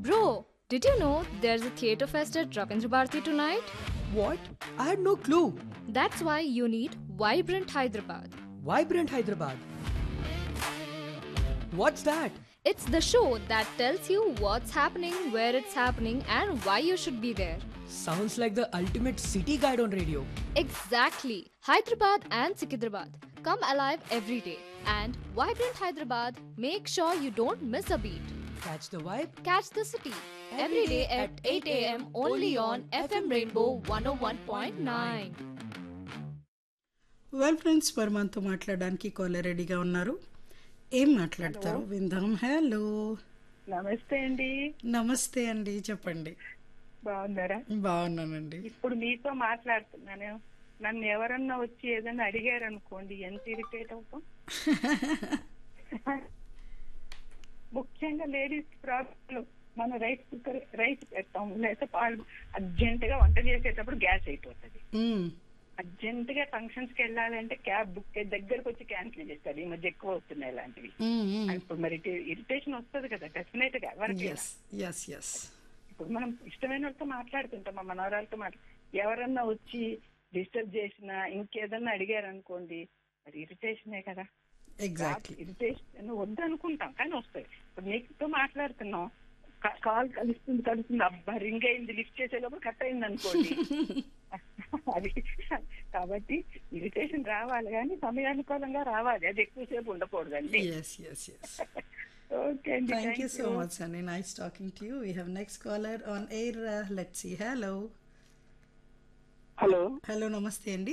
Bro, did you know there's a theatre fest at Ravindra Bharati tonight? What? I had no clue. That's why you need Vibrant Hyderabad. Vibrant Hyderabad. What's that? It's the show that tells you what's happening, where it's happening, and why you should be there. Sounds like the ultimate city guide on radio. Exactly. Hyderabad and Sikidrabad. Come alive every day. And Vibrant Hyderabad, make sure you don't miss a beat. Catch the vibe? Catch the city every day at 8 a.m. only on FM Rainbow 101.9. Well friends మరి మనతో మాట్లాడడానికి caller రెడీగా ఉన్నారు ఏం మాట్లాడతారు విందాం hello namaste అండి నమస్తే అండి చెప్పండి బాగున్నారా బాగున్నానండి ఇప్పుడు మీతో మాట్లాడుతున్నాను నన్ను ఎవరన్నా వచ్చి ఏదైనా అడిగారు అనుకోండి ఎంత ఇరిటేట్ అవుతాం ముఖ్యంగా లేడీస్ ప్రాబ్లం మన రైస్ కుక్కర్ రైస్ పెడతాం లేకపోతే పాలు అర్జెంట్ గా వంట చేసేటప్పుడు గ్యాస్ అయిపోతుంది మ్మ్. అర్జెంట్ గా ఫంక్షన్స్ కి వెళ్ళాలంటే క్యాబ్ బుక్ దగ్గరకు వచ్చి క్యాన్సిల్ చేస్తారు ఈ మధ్య ఎక్కువ వస్తున్నాయి ఇలాంటివి మ్మ్, మ్మ్. ఇప్పుడు మరి ఇరిటేషన్ వస్తుంది కదా డెఫినెట్ గా ఎవరికి ఎస్ ఎస్ ఎస్ ఇప్పుడు మనం ఇష్టమైన వాళ్ళతో మాట్లాడుతుంటాం మా మనవరాలతో మాట్లా ఎవరన్నా వచ్చి డిస్టర్బ్ చేసినా ఇంకేదన్నా అడిగారు అనుకోండి అది ఇరిటేషనే కదా ఎగ్జాక్ట్లీ ఇరిటేషన్ వద్దు అనుకుంటాం కానీ వస్తాయి ఇప్పుడు నీకుతో మాట్లాడుతున్నాం కా- కాల్ కలుస్తుంది కలుస్తుంది అబ్బా రింగ్ అయింది లిఫ్ట్ చేసేటప్పుడు కట్ అయింది అనుకోండి అది కాబట్టి ఇరిటేషన్ రావాలి కానీ సమయానుకూలంగా రావాలి అది ఎక్కువసేపు ఉండకూడదండి ఎస్ ఎస్ ఎస్ ఓకే అండి thank you thank so you. Much అండి nice talking to you we have next caller on air let's see hello hello hello namaste అండి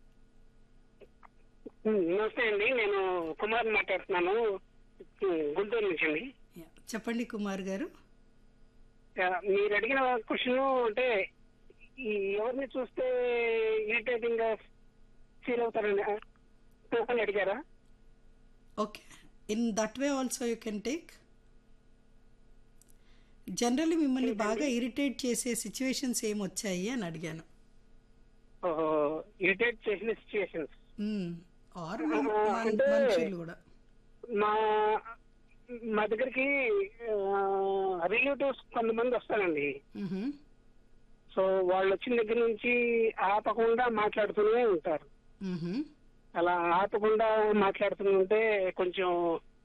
నమస్తే అండి నేను కుమార్ మాట్లాడుతున్నాను గుంటూరు నుంచి అండి Yeah. చెప్పండి కుమార్ గారు ఆ, మీరు అడిగిన క్వశ్చన్ అంటే ఈ ఎవరిని చూస్తే ఇరిటేటింగ్ గా ఫీల్ అవుతారని అని అడిగారా okay in that way also you can take generally మిమ్మల్ని బాగా ఇరిటేట్ చేసే సిచ్యువేషన్స్ ఏం వచ్చాయి అని అడిగాను ఇరిటేట్ చేసిన సిచ్యుయేషన్స్ ఆర్ అంటే- మనుషులు కూడా మా మా దగ్గరికి రిలేటివ్స్ కొంతమంది వస్తారండి మ్హూ. సో వాళ్ళు వచ్చిన దగ్గర నుంచి ఆపకుండా మాట్లాడుతూనే ఉంటారు మ్హూ. అలా ఆపకుండా మాట్లాడుతుంటే కొంచెం